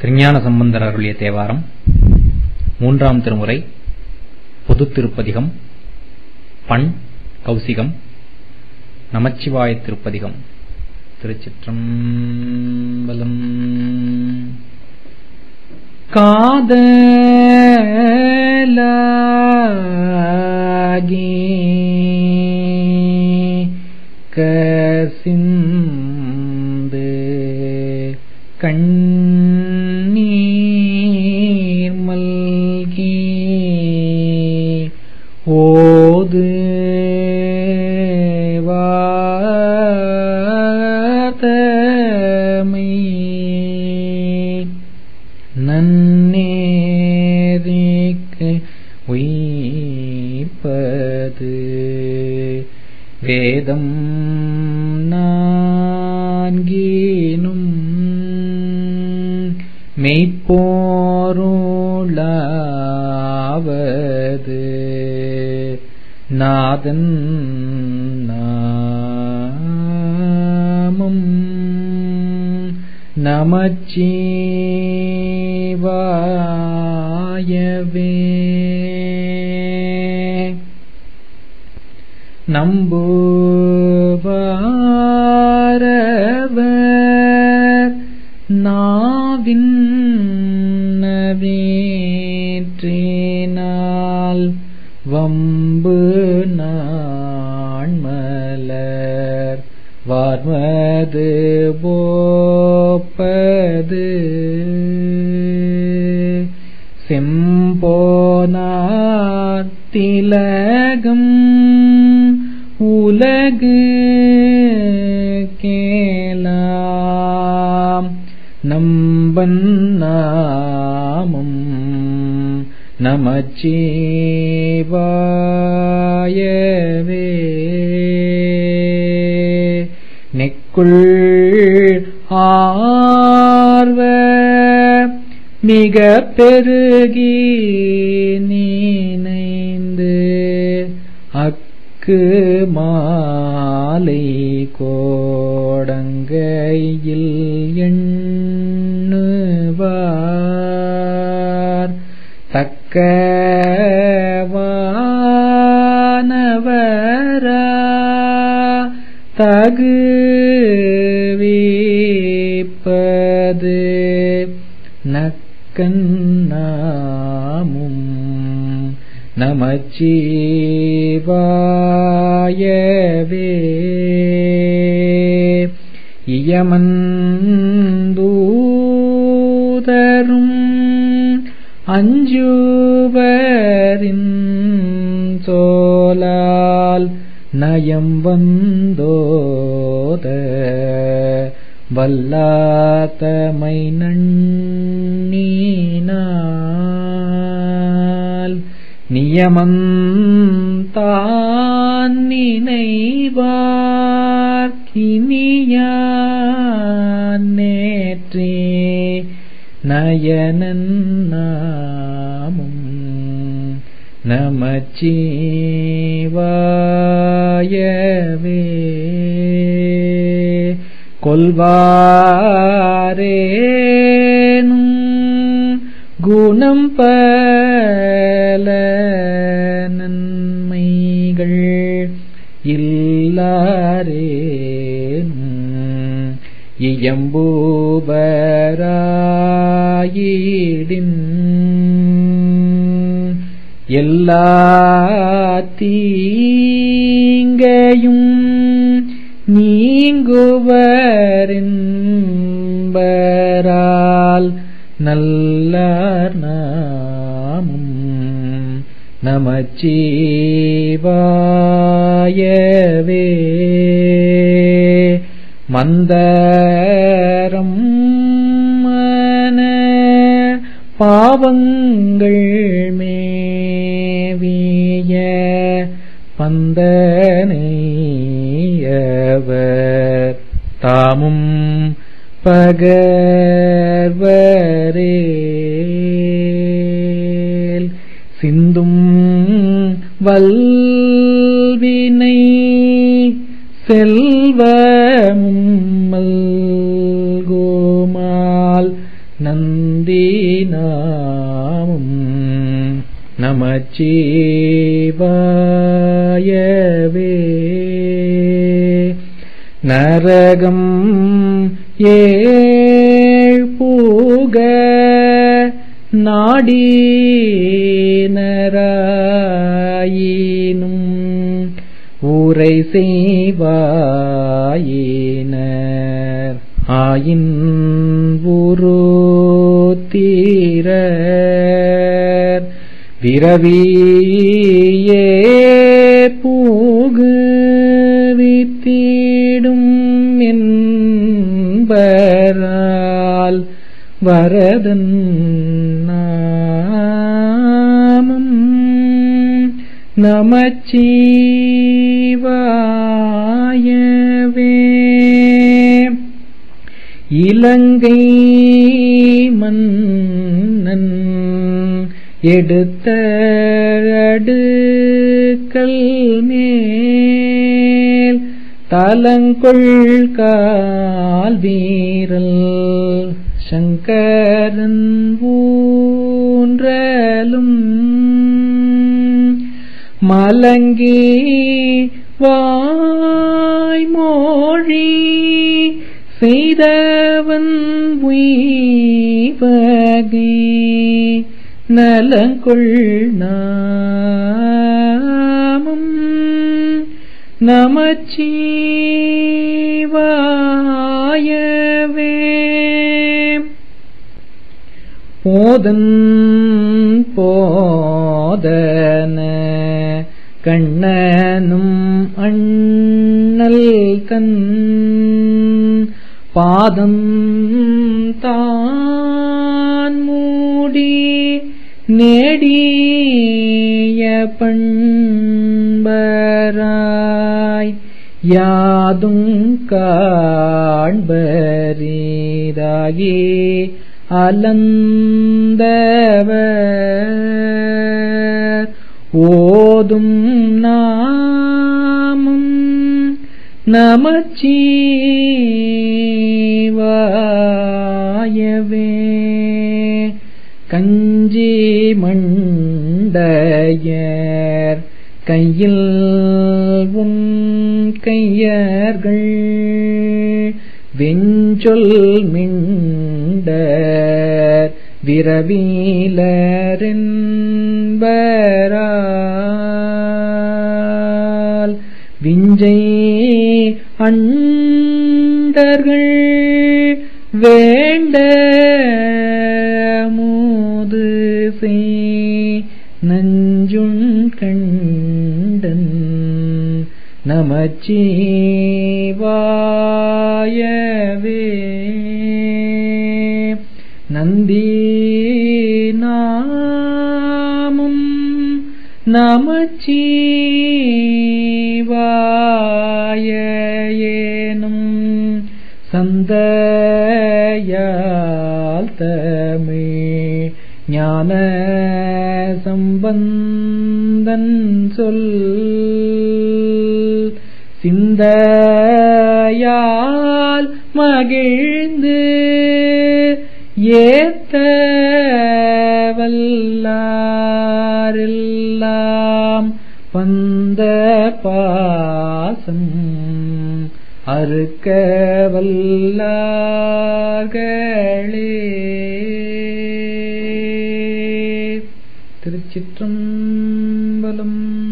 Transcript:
திருஞான சம்பந்தர் அருளிய தேவாரம் மூன்றாம் திருமுறை பொதுத் திருப்பதிகம் பண் கௌசிகம் நமச்சிவாயத் திருப்பதிகம் திருச்சிற்றம்பலம் காதலாகி கசிந்து கண்ணீர் மல்கி ஓது வார்த்தமை நன்னேரிக்கு உயிப்பது வேதம் நான்கீனும் மெய்ப்போருளாவது நாதன் நாமம் நமச்சிவாயவே நம்புவாரவர் நாவின் நவேற்றினால் வம்பு நாண்மலர் வார்மது போப்பது செம்போனார் திலகம் உலகு கேலாம் நம்பன் நாமம் நமச்சிவாயவே நெக்குள் ஆர்வ மிக பெருகி நீனைந்து அக்கு மாலை கோடங்கையில் எண்ணுவார் தக்கவானவரா தகுவிப்பது நக்கண்ணாமும் நமச்சிவாயவே இயமந்தூதரும் அஞ்சுவரின் சோலால் நயம் வந்தோத வல்லாத்தமை நன்னீனால் நியமந்தான் நினைவார்கினியான் நேற்றே நயனன் நாமும் நமச்சிவாயவே கொல்வாரேனும் குணம் பல நன்மைகள் இல்லாரேனும் இயம்பூபராயிடின் எல்லா தீங்கையும் நீங்குவரின்பரால் நல்லார் நாமும் நமச்சிவாயவே மந்தரம் மன பாவங்கள் மேவிய பந்தனையவர் தாமும் பகர்வரேல் சிந்தும் வல்வினை செல்வமும் மல்கோமால் நந்தகோபரே நமச்சிவாயவே நரகம் ஏழ் பூக நாடினராயினும் ஊரை செய்வாயினர் ஆயின் உரு தீரர் விரவியே பூகு வித்திடும் என்பரால் வரதன் நாமம் நமச்சிவாயவே இலங்கை மன்னன் எடுத்த அடுக்கல் மேல் தலங்கொள் கால் வீரல் சங்கரன் ஊன்றலும் மலங்கி வாய்மொழி செய்தவன் உய்வகை நலங்கொள் நாமம் நமச்சிவாயவே போதன் போதன கண்ணனும் அண்ணல் கண் பாதம் தான் மூடி நேடிய பண்பராய் யாதும் காண்பரீதாகி அலந்தவர் ஓதும் நாமம் நமச்சிவாயவே கஞ்சி மண்டையர் கையில் உன் கையர்கள் வெஞ்சொல் மிண்டர் விரவீலரென்பரால் விஞ்சை அண்டர்கள் வேண்ட மூது செய் நஞ்சுண் கண்டன் நமச்சிவாயவே நந்தி நாமம் நமச்சிவாயேனும் சந்தையால் தமிழ் ஞான சம்பந்தன் சொல் சிந்தையால் மகிழ்ந்து ஏத்த வல்லாரெல்லாம் வந்த பாசம் அறுக்க வல்லார்களே திருச்சிற்றம்பலம்